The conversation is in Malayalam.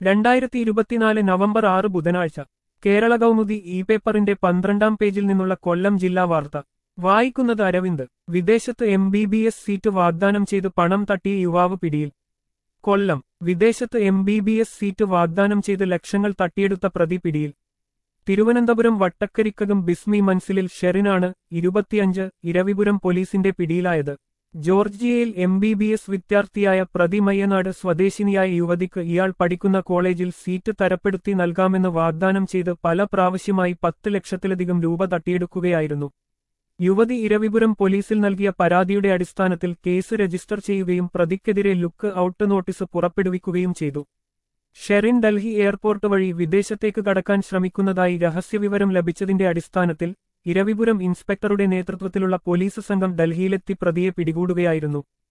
രണ്ടായിരത്തി ഇരുപത്തിനാല് നവംബർ ആറ് ബുധനാഴ്ച കേരള കൗമുദി ഇ പേപ്പറിന്റെ പന്ത്രണ്ടാം പേജിൽ നിന്നുള്ള കൊല്ലം ജില്ലാ വാർത്ത വായിക്കുന്നത് അരവിന്ദ് വിദേശത്ത് M B B S seat വാഗ്ദാനം ചെയ്ത് പണം തട്ടിയ യുവാവ് പിടിയിൽ കൊല്ലം വിദേശത്ത് M B B S seat വാഗ്ദാനം ചെയ്ത് ലക്ഷങ്ങൾ തട്ടിയെടുത്ത പ്രതി പിടിയിൽ തിരുവനന്തപുരം വട്ടക്കരിക്കകം ബിസ്മി മൻസിലിൽ ഷെറിനാണ് ഇരുപത്തിയഞ്ച് ഇരവിപുരം പോലീസിന്റെ പിടിയിലായത് ജോർജിയയിൽ എം ബി ബി എസ് വിദ്യാർത്ഥിയായ പ്രതി മയ്യനാട് സ്വദേശിനിയായ യുവതിക്ക് ഇയാൾ പഠിക്കുന്ന കോളേജിൽ സീറ്റ് തരപ്പെടുത്തി നൽകാമെന്ന് വാഗ്ദാനം ചെയ്ത് പല പ്രാവശ്യമായി പത്ത് ലക്ഷത്തിലധികം രൂപ തട്ടിയെടുക്കുകയായിരുന്നു യുവതി ഇരവിപുരം പോലീസിൽ നൽകിയ പരാതിയുടെ അടിസ്ഥാനത്തിൽ കേസ് രജിസ്റ്റർ ചെയ്യുകയും പ്രതിക്കെതിരെ ലുക്ക് ഔട്ട് നോട്ടീസ് പുറപ്പെടുവിക്കുകയും ചെയ്തു ഷെറിൻ ഡൽഹി എയർപോർട്ട് വഴി വിദേശത്തേക്ക് കടക്കാൻ ശ്രമിക്കുന്നതായി രഹസ്യവിവരം ലഭിച്ചതിന്റെ അടിസ്ഥാനത്തിൽ ഇരവിപുരം ഇൻസ്പെക്ടറുടെ നേതൃത്വത്തിലുള്ള പോലീസ് സംഘം ഡൽഹിയിലെത്തി പ്രതിയെ പിടികൂടുകയായിരുന്നു